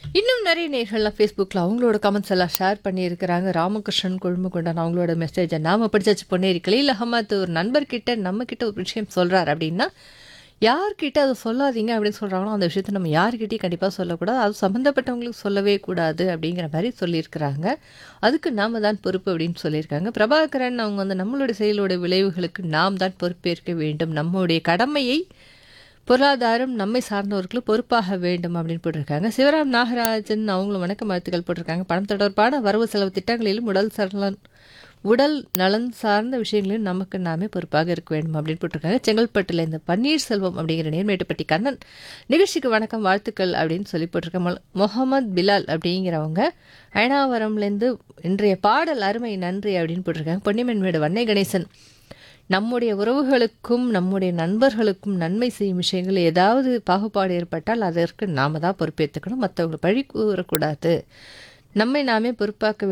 இன்னும் நிறைய நேர்கள்லாம் ஃபேஸ்புக்கில் அவங்களோட கமெண்ட்ஸ் எல்லாம் ஷேர் பண்ணியிருக்கிறாங்க ராமகிருஷ்ணன் கொழும்புகொண்டான் அவங்களோட மெசேஜை நாம் படிச்சாச்சு பொன்னேரி கலீல் அகமத் ஒரு நண்பர்கிட்ட நம்மக்கிட்ட ஒரு விஷயம் சொல்கிறார் அப்படின்னா யார்கிட்ட அதை சொல்லாதீங்க அப்படின்னு சொல்கிறாங்களோ அந்த விஷயத்தை நம்ம யார்கிட்டயும் கண்டிப்பாக சொல்லக்கூடாது அது சம்மந்தப்பட்டவங்களுக்கு சொல்லவே கூடாது அப்படிங்கிற மாதிரி சொல்லியிருக்கிறாங்க அதுக்கு நாம தான் பொறுப்பு அப்படின்னு சொல்லியிருக்காங்க பிரபாகரன் அவங்க வந்து நம்மளுடைய செயலோட விளைவுகளுக்கு நாம் தான் பொறுப்பேற்க வேண்டும் நம்முடைய கடமையை பொருளாதாரம் நம்மை சார்ந்தவர்களுக்கு பொறுப்பாக வேண்டும் அப்படின்னு போட்டிருக்காங்க சிவராம் நாகராஜன் அவங்களும் வணக்க வாழ்த்துக்கள் போட்டிருக்காங்க பணம் தொடர்பான வரவு செலவு திட்டங்களிலும் உடல் சரலன் உடல் நலன் சார்ந்த விஷயங்களிலும் நமக்கு நாமே பொறுப்பாக இருக்க வேண்டும் அப்படின்னு போட்டிருக்காங்க செங்கல்பட்டில் இந்த பன்னீர்செல்வம் அப்படிங்கிற நேர்மேட்டுப்பட்டி கண்ணன் நிகழ்ச்சிக்கு வணக்கம் வாழ்த்துக்கள் அப்படின்னு சொல்லி போட்டிருக்காங்க முகமது பிலால் அப்படிங்கிறவங்க அயனாவரம்லேருந்து இன்றைய பாடல் அருமை நன்றி அப்படின்னு போட்டிருக்காங்க பொன்னிமன்மேடு வன்னை கணேசன் நம்முடைய உறவுகளுக்கும் நம்முடைய நண்பர்களுக்கும் நன்மை செய்யும் விஷயங்கள் ஏதாவது பாகுபாடு ஏற்பட்டால் அதற்கு நாம தான் பொறுப்பேற்றுக்கணும் மற்றவங்களை பழி கூறக்கூடாது நம்மை நாமே பொறுப்பாக்க